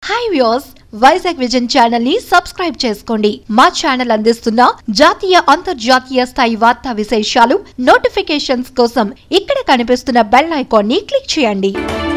hi views Vizag vision channel ని subscribe చేసుకోండి మా ఛానల్ అందిస్తున్న జాతీయ అంతర్జాతీయ స్థాయి వార్తా విశేషాలు నోటిఫికేషన్స్ కోసం ఇక్కడ కనిపిస్తున్న బెల్ ఐకాన్ ని క్లిక్ చేయండి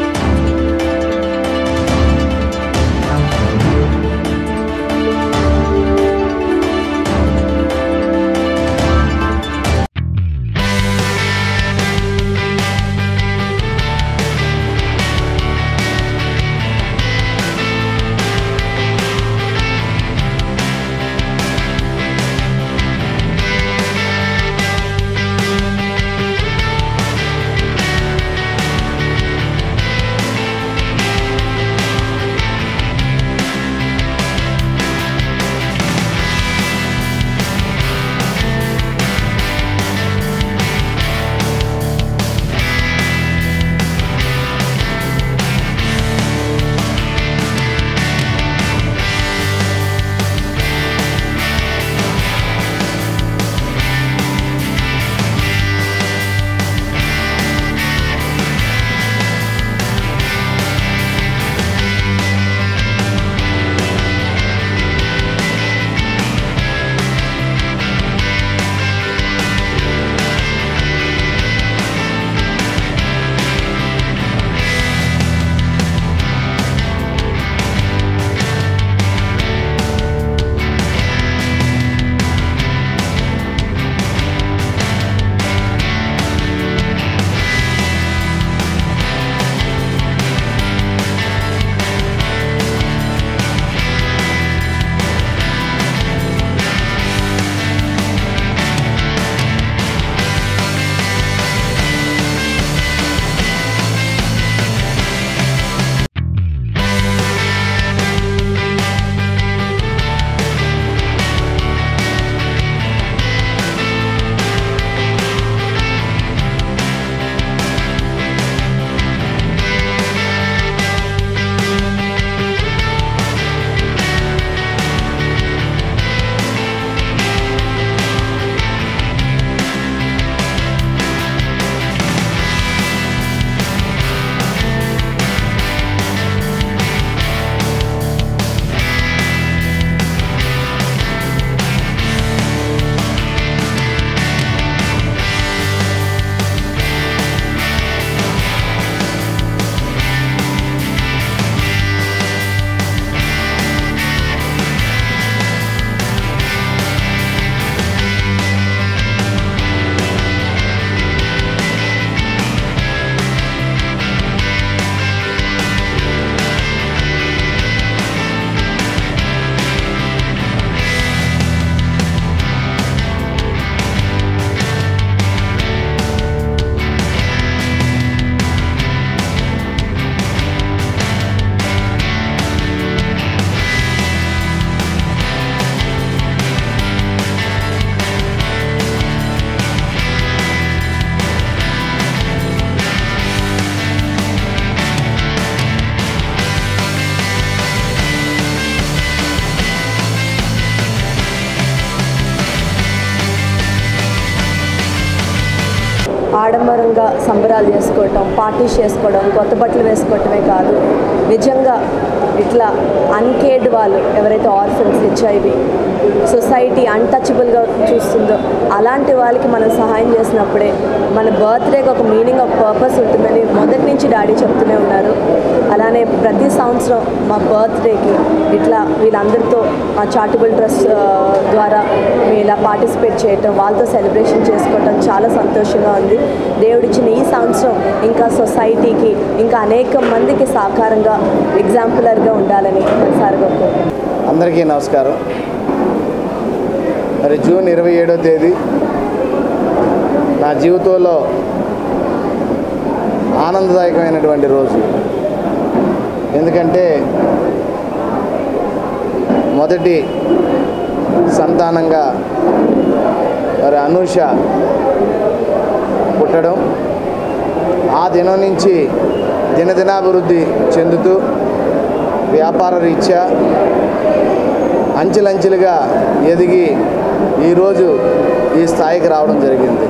ఆడంబరంగా సంబరాలు చేసుకోవటం పార్టీస్ చేసుకోవడం కొత్త బట్టలు వేసుకోవటమే కాదు నిజంగా ఇట్లా అన్కేర్డ్ వాళ్ళు ఎవరైతే ఆర్ఫన్స్ హెచ్ఐవి సొసైటీ అన్టచబుల్గా చూస్తుందో అలాంటి వాళ్ళకి మనం సహాయం చేసినప్పుడే మన బర్త్డేకి ఒక మీనింగ్ ఆఫ్ పర్పస్ ఉంటుందని మొదటి నుంచి డాడీ చెప్తూనే ఉన్నారు అలానే ప్రతి సంవత్సరం మా బర్త్డేకి ఇట్లా వీళ్ళందరితో మా చారిటబుల్ ట్రస్ట్ ద్వారా మేము ఇలా పార్టిసిపేట్ చేయటం వాళ్ళతో సెలబ్రేషన్ చేసుకోవటం చాలా సంతోషంగా ఉంది దేవుడిచ్చిన ఈ సంవత్సరం ఇంకా సొసైటీకి ఇంకా అనేక మందికి సాకారంగా ఎగ్జాంపులర్గా ఉండాలని సార్గా అందరికీ నమస్కారం మరి జూన్ ఇరవై ఏడో తేదీ నా జీవితంలో ఆనందదాయకమైనటువంటి రోజు ఎందుకంటే మొదటి సంతానంగా మరి అనూష పుట్టడం ఆ దినం నుంచి దినదినాభివృద్ధి చెందుతూ వ్యాపార రీత్యా అంచెలంచెలుగా ఎదిగి ఈరోజు ఈ స్థాయికి రావడం జరిగింది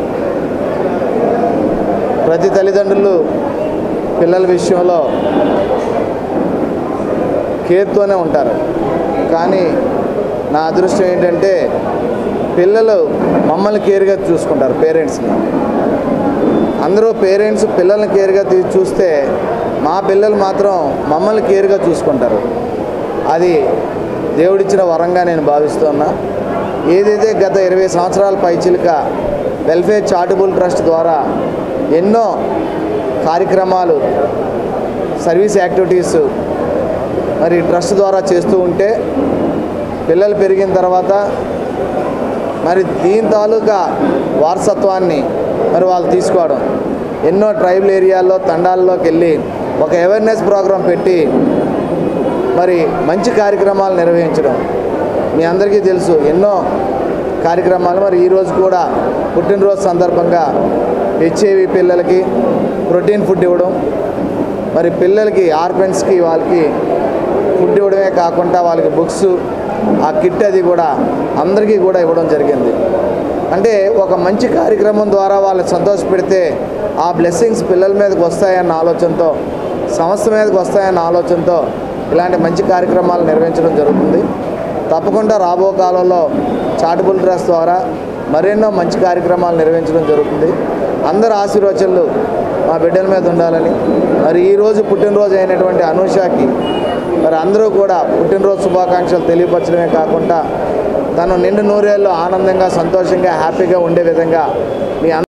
ప్రతి తల్లిదండ్రులు పిల్లల విషయంలో కేర్తోనే ఉంటారు కానీ నా అదృష్టం ఏంటంటే పిల్లలు మమ్మల్ని కేర్గా చూసుకుంటారు పేరెంట్స్ని అందరూ పేరెంట్స్ పిల్లల్ని కేర్గా తీ చూస్తే మా పిల్లలు మాత్రం మమ్మల్ని కేర్గా చూసుకుంటారు అది దేవుడిచ్చిన వరంగా నేను భావిస్తున్నా ఏదైతే గత ఇరవై సంవత్సరాల పైచిలుక వెల్ఫేర్ చారిటబుల్ ట్రస్ట్ ద్వారా ఎన్నో కార్యక్రమాలు సర్వీస్ యాక్టివిటీస్ మరి ట్రస్ట్ ద్వారా చేస్తూ ఉంటే పిల్లలు పెరిగిన తర్వాత మరి దీని తాలూకా వారసత్వాన్ని మరి వాళ్ళు తీసుకోవడం ఎన్నో ట్రైబల్ ఏరియాల్లో తండాల్లోకి వెళ్ళి ఒక అవేర్నెస్ ప్రోగ్రాం పెట్టి మరి మంచి కార్యక్రమాలు నిర్వహించడం మీ అందరికీ తెలుసు ఎన్నో కార్యక్రమాలు మరి ఈరోజు కూడా పుట్టినరోజు సందర్భంగా హెచ్ఐవి పిల్లలకి ప్రోటీన్ ఫుడ్ ఇవ్వడం మరి పిల్లలకి ఆర్ఫెన్స్కి వాళ్ళకి ఫుడ్ ఇవ్వడమే కాకుండా వాళ్ళకి బుక్స్ ఆ కిట్ అది కూడా అందరికీ కూడా ఇవ్వడం జరిగింది అంటే ఒక మంచి కార్యక్రమం ద్వారా వాళ్ళని సంతోషపెడితే ఆ బ్లెస్సింగ్స్ పిల్లల మీదకి వస్తాయన్న ఆలోచనతో సంస్థ మీదకి వస్తాయన్న ఆలోచనతో ఇలాంటి మంచి కార్యక్రమాలు నిర్వహించడం జరుగుతుంది తప్పకుండా రాబో కాలంలో చాటిబుల్ డ్రెస్ ద్వారా మరెన్నో మంచి కార్యక్రమాలు నిర్వహించడం జరుగుతుంది అందరి ఆశీర్వచనలు మా బిడ్డల మీద ఉండాలని మరి ఈరోజు పుట్టినరోజు అయినటువంటి అనూషకి మరి అందరూ కూడా పుట్టినరోజు శుభాకాంక్షలు తెలియపరచడమే కాకుండా తను నిండు నూరేళ్ళు ఆనందంగా సంతోషంగా హ్యాపీగా ఉండే విధంగా మీ అందరూ